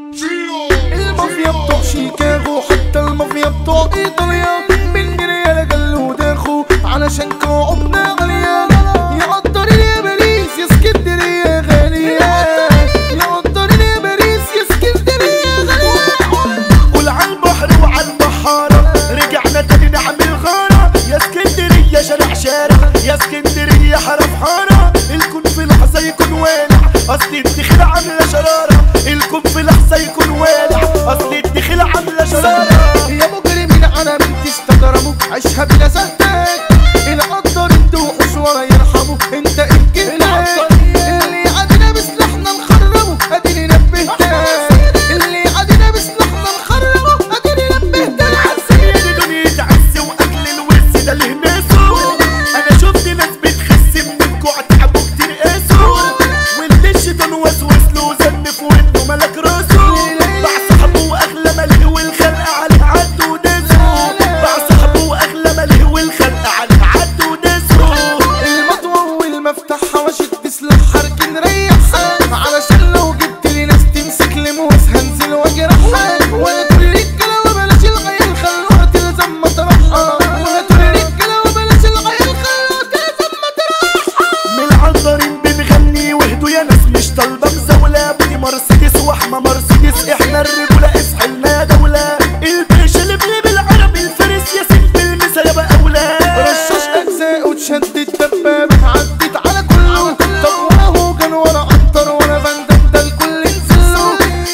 المافيا بتوع شيكاغو حتى المافيا بتوع ايطاليا من ريال قالوا داخو علشان كعبنا غالية يقدر يا باريس يا اسكندرية غالية يقدر يا باريس يا اسكندرية غالية قول على البحر وعلى البحارة رجعنا تاني نعمل غارة يا اسكندرية شارع شارع يا اسكندرية حرف حارة الكون في لحظة يكون والع اصل الدخيل عاملة شرارة الكون في لحظة يكون والع اصل الدخيل عاملة شرارة يا مجرمين على بنت استجرموا عيشها بلا زهتك القدر انتوا وحوش ولا يرحموا انت الكلاب اللي عادنا بسلاحنا نخربه اديني نبهتك اللي عادنا بسلاحنا نخربه اديني نبهتك هي دي دنيا عز واكل الوز ده اللي ناسه انا شفت ناس بتخس من الجوع تعبوا كتير قاسوا واللي الشيطان وسوس له زن في ودنه ملك راسه باع صاحبه واغلى ملهي والخلق عليه عد وداسه باع صاحبه واغلى ملهي والخلق عليه عد وداسه المطوة والمفتاح حواشت بسلاح حرك نريحها علشان لو جبت لي ناس تمسك لموس هنزل واجرحها ولا تقول رجالة وبلاش العيال خلوها تلزم مطرحها ولا تقول رجالة وبلاش العيال خلوها تلزم مطرحها من العنطرين بنغني وهدوا يا ناس مش طالبة مزاولة بدي مرسيدس واحمى مرسيدس احنا الرجولة اسحلنا يا دولة الباشا اللي بلي بالعربي الفارس يا سيد بالمثل يا بقولة رشاش اجزاء وتشد الدبابة عدت على كله طب وهو كان ولا عنتر ولا بندم ده الكل نزله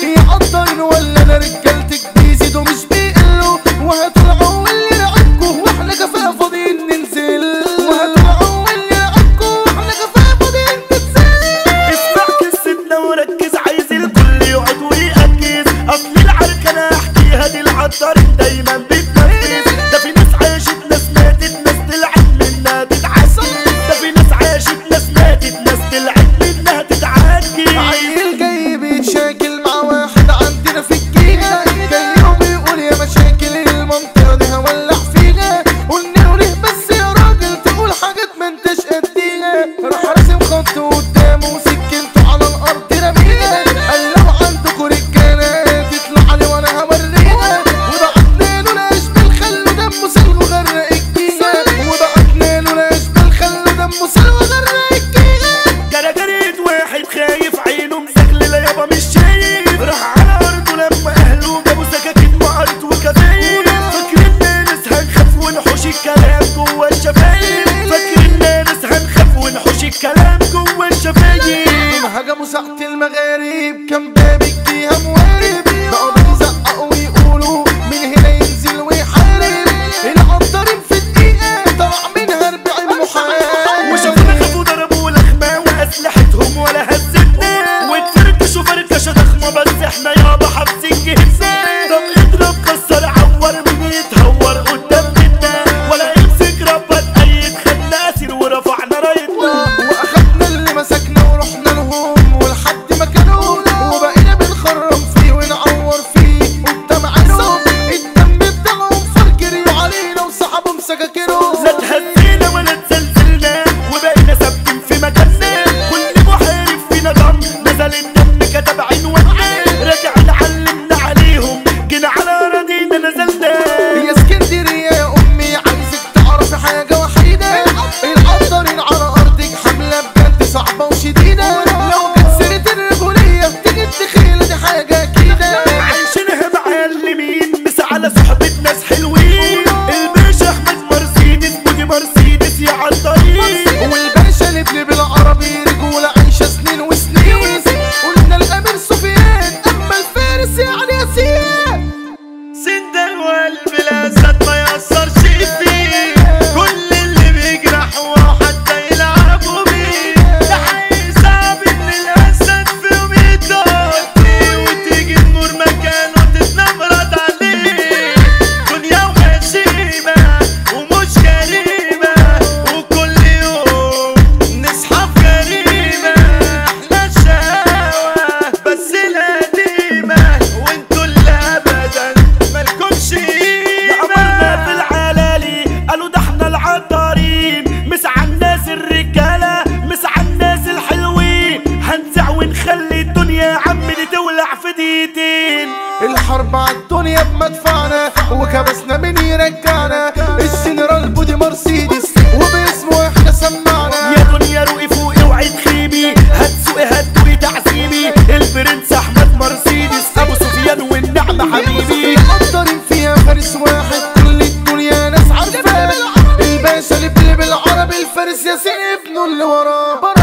يقدر ولا انا رجالتك بيزيدوا مش بيقلوا وهتطلعوا واللي رعبكوا واحنا كفاء فاضيين ننزل وهتطلعوا واللي رعبكوا واحنا كفاء فاضيين ننزل اسمع قصتنا وركز عايز الكل يقعد ويركز اصل العركة انا احكيها دي العطارين دايما بتنفذ ده في ناس عاشت ناس ماتت ناس طلعت منها تتعسل ده في ناس عاشت ناس ماتت ناس طلعت منها تتعجل عيل جاي بيتشاكل مع واحد عندنا في الجيهة جاي وبيقول يا مشاكل المنطقة دي هولع فيها قلنا له ليه بس يا راجل تقول حاجات ما انتش قديها راح راسم خط قدامه وسكنته على الارض رميها قال لو عندكوا رجالة تطلع علي وانا هوريها وبعتنا له الاشبال خلوا دمه سلو غرق الجيهة وبعتنا له الاشبال خلوا دمه سلو غرق الجيهة جرى جريت واحد خايف عينه مزغللة يابا مش شايف راح على ارضه لما اهله جابوا سكاكين مقرط وكفايف فاكرين ناس هنخاف ونحوش الكلام جوه الشفايف فاكرين ناس هنخاف ونحوش الكلام جوه الشفايف هجموا ساعة المغارب كان باب الجيهة موارب بقوا بيزققوا ويقولوا من هنا ينزل ويحارب العطارين في الدقيقة طلع منها أربعين محارب وشافونا خافوا ضربوا لخمة وأسلحتهم ولا هزتنا واتفركشوا فركشة ضخمة بس احنا يابا حافظين جهزنا طب اضرب كسر عور مين يتهور قدام بيتنا ولا امسك ربك أيد خدنا أسير ورفعنا رايتنا واخدنا اللي مسكنا ورحنا لهم ولحد ما كانوا وبقينا بنخرم دقيقتين الحرب عالدنيا بمدفعنا وكبسنا من يرجعنا الجنرال بودي مرسيدس وباسمه احنا سمعنا يا دنيا روقي فوقي اوعي تخيبي هتسوقي هتدوقي تعذيبي البرنس احمد مرسيدس ابو سفيان والنعمة حبيبي مقدرين فيها فارس واحد كل الدنيا ناس عارفاه الباشا اللي بيلعب العربي الفارس ياسين ابنه اللي وراه